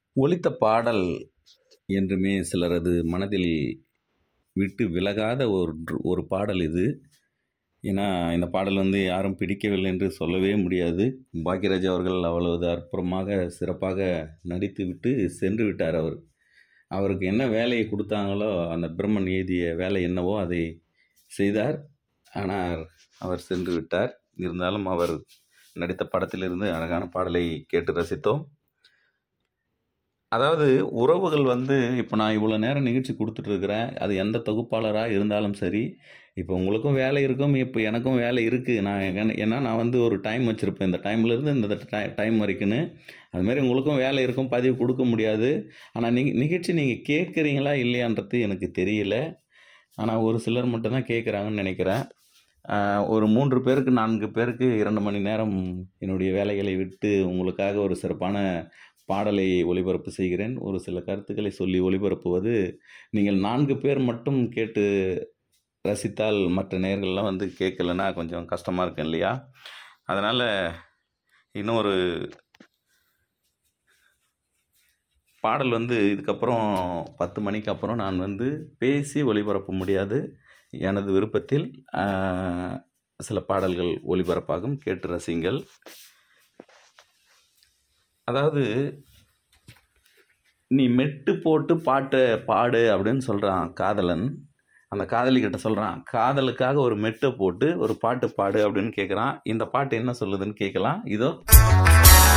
ஒலித்த பாடல் என்றுமே சிலரது மனதில் விட்டு விலகாத ஒன்று ஒரு பாடல் இது ஏன்னா இந்த பாடல் வந்து யாரும் பிடிக்கவில்லை என்று சொல்லவே முடியாது பாக்யராஜ் அவர்கள் அவ்வளவு அற்புதமாக சிறப்பாக நடித்து விட்டு சென்று விட்டார் அவர் அவருக்கு என்ன வேலையை கொடுத்தாங்களோ அந்த பிரம்மன் எழுதிய வேலை என்னவோ அதை செய்தார் ஆனால் அவர் சென்று விட்டார் இருந்தாலும் அவர் நடித்த படத்திலிருந்து அழகான பாடலை கேட்டு ரசித்தோம் அதாவது உறவுகள் வந்து இப்போ நான் இவ்வளோ நேரம் நிகழ்ச்சி கொடுத்துட்ருக்குறேன் அது எந்த தொகுப்பாளராக இருந்தாலும் சரி இப்போ உங்களுக்கும் வேலை இருக்கும் இப்போ எனக்கும் வேலை இருக்குது நான் ஏன்னா- ஏன்னா நான் வந்து ஒரு டைம் வச்சுருப்பேன் இந்த டைம்லேருந்து இந்த டை- டைம் வரைக்கும்னு அதுமாரி உங்களுக்கும் வேலை இருக்கும் பதிவு கொடுக்க முடியாது ஆனால் நீ நிகழ்ச்சி நீங்கள் கேட்குறீங்களா இல்லையான்றது எனக்கு தெரியல ஆனால் ஒரு சிலர் மட்டும்தான் கேட்குறாங்கன்னு நினைக்கிறேன் ஆஹ் ஒரு மூன்று பேருக்கு நான்கு பேருக்கு இரண்டு மணி நேரம் என்னுடைய வேலைகளை விட்டு உங்களுக்காக ஒரு சிறப்பான பாடலை ஒளிபரப்பு செய்கிறேன் ஒரு சில கருத்துக்களை சொல்லி ஒளிபரப்புவது நீங்கள் நான்கு பேர் மட்டும் கேட்டு ரசித்தால் மற்ற நேயர்கள்லாம் வந்து கேட்கலன்னா கொஞ்சம் கஷ்டமாக இருக்கும் இல்லையா அதனால் இன்னொரு பாடல் வந்து இதுக்கப்புறம் பத்து மணிக்கு அப்புறம் நான் வந்து பேசி ஒளிபரப்ப முடியாது எனது விருப்பத்தில் ஆஹ், சில பாடல்கள் ஒளிபரப்பாகும் கேட்டு ரசிங்கள் அதாவது நீ மெட்டு போட்டு பாட்டை பாடு அப்படின்னு சொல்கிறான் காதலன் அந்த காதலி கிட்ட சொல்கிறான் காதலுக்காக ஒரு மெட்டை போட்டு ஒரு பாட்டு பாடு அப்படின்னு கேட்குறான் இந்த பாட்டு என்ன சொல்லுதுன்னு கேட்கலாம் இதோ